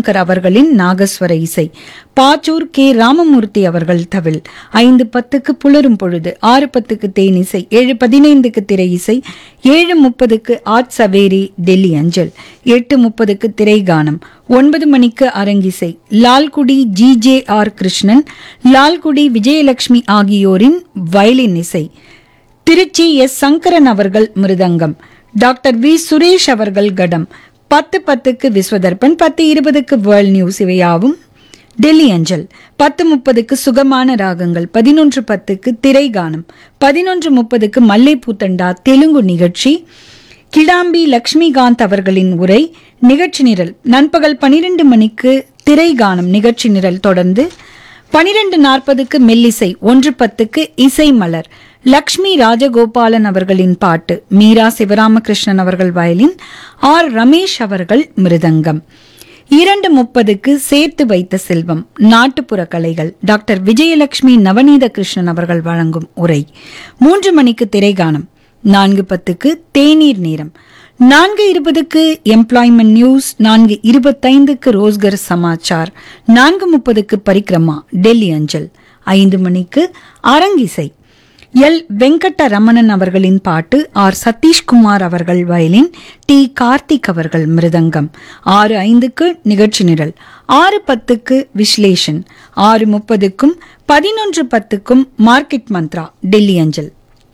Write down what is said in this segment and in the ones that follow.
ரவிசங்கர் அவர்களின் நாகஸ்வர இசை பாச்சூர் கே ராமமூர்த்தி அவர்கள் தவில் ஐந்து பத்துக்கு புலரும் பொழுது ஆறு பத்துக்கு தேனிசை ஏழு பதினைந்துக்கு திரை இசை ஏழு முப்பதுக்கு ஆட் சவேரி டெல்லி அஞ்சல் எட்டு முப்பதுக்கு திரைகானம் ஒன்பது மணிக்கு அரங்கிசை Lalgudi G J R Krishnan Lalgudi Vijayalakshmi ஆகியோரின் வயலின் இசை திருச்சி எஸ் சங்கரன் அவர்கள் மிருதங்கம் டாக்டர் வி சுரேஷ் அவர்கள் கடம் பத்து பத்துக்கு விஸ்வதர்பன் பத்து இருபதுக்கு வேர்ல்ட் நியூஸ் இவையாவும் டெல்லி அஞ்சல் பத்து முப்பதுக்கு சுகமான ராகங்கள் பதினொன்று பத்துக்கு திரைகானம் பதினொன்று முப்பதுக்கு மல்லைப்பூத்தண்டா தெலுங்கு நிகழ்ச்சி கிடாம்பி லக்ஷ்மிகாந்த் அவர்களின் உரை நிகழ்ச்சி நிரல் நண்பகல் பனிரெண்டு மணிக்கு திரைகானம் நிகழ்ச்சி நிரல் தொடர்ந்து பனிரெண்டு நாற்பதுக்கு மெல்லிசை ஒன்று பத்துக்கு இசை மலர் லக்ஷ்மி ராஜகோபாலன் அவர்களின் பாட்டு மீரா சிவராமகிருஷ்ணன் அவர்கள் வயலின் ஆர் ரமேஷ் அவர்கள் மிருதங்கம் இரண்டு முப்பதுக்கு சேர்த்து வைத்த செல்வம் நாட்டுப்புற கலைகள் டாக்டர் விஜயலட்சுமி நவநீத கிருஷ்ணன் அவர்கள் வழங்கும் உரை மூன்று மணிக்கு திரைகானம் நான்கு பத்துக்கு தேநீர் நேரம் நான்கு இருபதுக்கு எம்ப்ளாய்மெண்ட் நியூஸ் நான்கு இருபத்தைந்துக்கு ரோஸ்கர் சமாச்சார் நான்கு முப்பதுக்கு பரிக்ரமா டெல்லி அஞ்சல் ஐந்து மணிக்கு அரங்கிசை எல் வெங்கட்ட ரமணன் அவர்களின் பாட்டு ஆர் சதீஷ்குமார் அவர்கள் வயலின் டி கார்த்திக் அவர்கள் மிருதங்கம் ஆறு ஐந்துக்கு நிகழ்ச்சி நிரல் ஆறு பத்துக்கு விஸ்லேஷன் ஆறு முப்பதுக்கும் பதினொன்று பத்துக்கும் மார்க்கெட் மந்த்ரா டெல்லி அஞ்சல்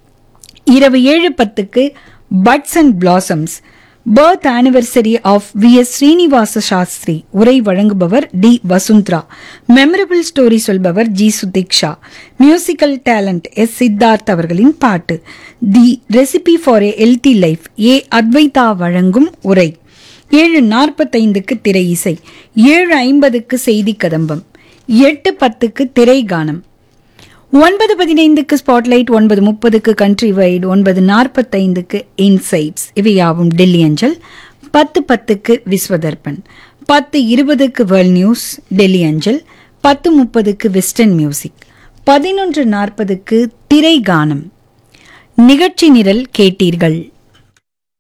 இரவு ஏழு பத்துக்கு buds and blossoms birth anniversary of V S Srinivasa Sastri உரை வழங்குபவர் டி வசுந்தரா மெமரபிள் ஸ்டோரி சொல்பவர் G Sudiksha musical talent S Siddharth அவர்களின் பாட்டு the recipe for a healthy life A Advaita வழங்கும் உரை ஏழு நாற்பத்தைந்துக்கு திரை இசை ஏழு ஐம்பதுக்கு செய்தி கதம்பம் எட்டு பத்துக்கு திரைகானம் ஒன்பது பதினைந்துக்கு ஸ்பாட்லைட் ஒன்பது முப்பதுக்கு கண்ட்ரி வைடு ஒன்பது நாற்பத்தைந்துக்கு இன்சைட்ஸ் இவையாவும் டெல்லி அஞ்சல் பத்து பத்துக்கு விஸ்வதர்பன் பத்து இருபதுக்கு வேர்ல்ட் நியூஸ் டெல்லி அஞ்சல் பத்து முப்பதுக்கு வெஸ்டர்ன் மியூசிக் பதினொன்று நாற்பதுக்கு திரை கானம் நிகழ்ச்சி நிரல் கேட்டீர்கள்